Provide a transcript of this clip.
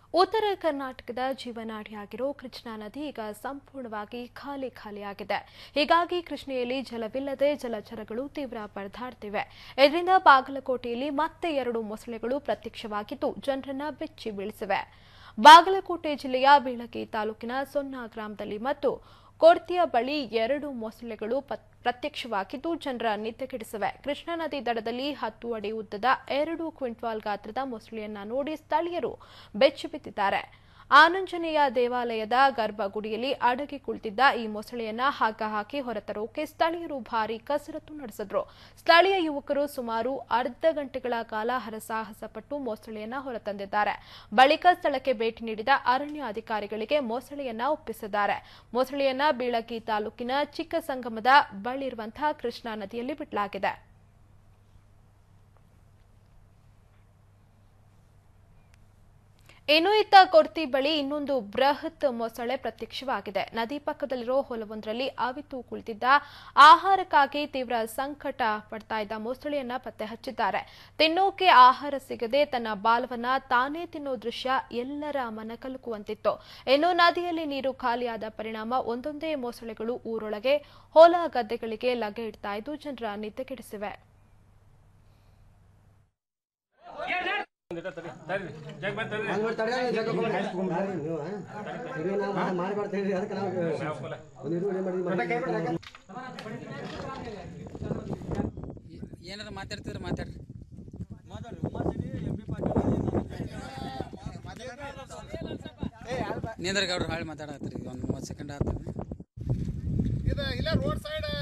ಉತ್ತರ ಕರ್ನಾಟಕದ ಜೀವನಾಡಿಯಾಗಿರೋ ಕೃಷ್ಣಾ ನದಿ ಈಗ ಸಂಪೂರ್ಣವಾಗಿ ಖಾಲಿ ಖಾಲಿಯಾಗಿದೆ ಹೀಗಾಗಿ ಕೃಷ್ಣೆಯಲ್ಲಿ ಜಲವಿಲ್ಲದೆ ಜಲಚರಗಳು ತೀವ್ರ ಪರದಾಡ್ತಿವೆ ಇದರಿಂದ ಬಾಗಲಕೋಟೆಯಲ್ಲಿ ಮತ್ತೆ ಎರಡು ಮೊಸಳೆಗಳು ಪ್ರತ್ಯಕ್ಷವಾಗಿದ್ದು ಜನರನ್ನ ಬೆಚ್ಚಿ ಬೀಳಿಸಿವೆ ಬಾಗಲಕೋಟೆ ಜಿಲ್ಲೆಯ ಬೀಳಗಿ ತಾಲೂಕಿನ ಸೊನ್ನ ಗ್ರಾಮದಲ್ಲಿ ಮತ್ತು ಕೊಡ್ತಿಯ ಬಳಿ ಎರಡು ಮೊಸಳೆಗಳು ಪತ್- ಪ್ರತ್ಯಕ್ಷವಾಗಿದ್ದು ಜನರ ನಿದ್ದೆಗೆಡಿಸಿವೆ ಕೃಷ್ಣಾ ನದಿ ದಡದಲ್ಲಿ ಹತ್ತು ಅಡಿ ಉದ್ದದ ಎರಡು ಕ್ವಿಂಟಾಲ್ ಗಾತ್ರದ ಮೊಸಳೆಯನ್ನ ನೋಡಿ ಸ್ಥಳೀಯರು ಬೆಚ್ಚಿ ಬಿದ್ದಿದ್ದಾರೆ ಆನಂಜನೇಯ ದೇವಾಲಯದ ಗರ್ಭಗುಡಿಯಲ್ಲಿ ಅಡಗಿ ಕುಳಿತಿದ್ದ ಈ ಮೊಸಳೆಯನ್ನ ಹಗ್ಗ ಹಾಕಿ ಹೊರತರೋಕೆ ಸ್ಥಳೀಯರು ಭಾರಿ ಕಸರತ್ತು ನಡೆಸಿದ್ರು ಸ್ಥಳೀಯ ಯುವಕರು ಸುಮಾರು ಅರ್ಧ ಗಂಟೆಗಳ ಕಾಲ ಹರಸಾಹಸ ಪಟ್ಟು ಮೊಸಳೆಯನ್ನ ಹೊರತಂದಿದ್ದಾರೆ ಬಳಿಕ ಸ್ಥಳಕ್ಕೆ ಭೇಟಿ ನೀಡಿದ ಅರಣ್ಯ ಅಧಿಕಾರಿಗಳಿಗೆ ಮೊಸಳೆಯನ್ನ ಒಪ್ಪಿಸಿದ್ದಾರೆ ಮೊಸಳೆಯನ್ನ ಬೀಳಗಿ ತಾಲೂಕಿನ ಚಿಕ್ಕ ಸಂಗಮದ ಬಳಿರುವಂತಹ ಕೃಷ್ಣಾ ನದಿಯಲ್ಲಿ ಬಿಡಲಾಗಿದೆ ಇನ್ನು ಇತ್ತ ಕೊರ್ತಿ ಬಳಿ ಇನ್ನೊಂದು ಬೃಹತ್ ಮೊಸಳೆ ಪ್ರತ್ಯಕ್ಷವಾಗಿದೆ ನದಿ ಪಕ್ಕದಲ್ಲಿರೋ ಹೊಲವೊಂದರಲ್ಲಿ ಅವಿತು ಕುಳಿತಿದ್ದ ಆಹಾರಕ್ಕಾಗಿ ತೀವ್ರ ಸಂಕಟ ಪಡ್ತಾ ಇದ್ದ ಮೊಸಳೆಯನ್ನ ಪತ್ತೆ ಹಚ್ಚಿದ್ದಾರೆ ತಿನ್ನೋಕೆ ಆಹಾರ ಸಿಗದೆ ತನ್ನ ಬಾಲವನ್ನ ತಾನೇ ತಿನ್ನೋ ದೃಶ್ಯ ಎಲ್ಲರ ಮನಕಲುಕುವಂತಿತ್ತು ಇನ್ನು ನದಿಯಲ್ಲಿ ನೀರು ಖಾಲಿಯಾದ ಪರಿಣಾಮ ಒಂದೊಂದೇ ಮೊಸಳೆಗಳು ಊರೊಳಗೆ ಹೊಲ ಗದ್ದೆಗಳಿಗೆ ಲಗೆ ಇಡ್ತಾ ಇದ್ದು ಜನರ ನಿದ್ದೆಗೆಡಿಸಿವೆ ಹಂಗ್ ತಡೆಯಲ್ಲ ಜಗ್ಗ ಹೋಗ್ಬೇಡ. ಯಾರು ನೀವು, ಆ? ಇದು ನಾವು ಮಾ- ಮಾಡ್ಬಾರ್ದು ಅದಕ್ಕೆ ನಾವು ಒಂದು ಇದು ಇದು ಮಾಡಿ- ಮಾಡಿ ಏನಾರ ಮಾತಾಡ್ತಿದ್ರೆ ಮಾತಾಡ್ರಿ ನೇಂದ್ರ ಗೌಡ್ರು ಹಾಳು ಮಾತಾಡತ್ರಿ ಒಂದು ಮೂವತ್ತು ಸೆಕೆಂಡ್ ಆತ ಇದು ಇಲ್ಲ ರೋಡ್ ಸೈಡ್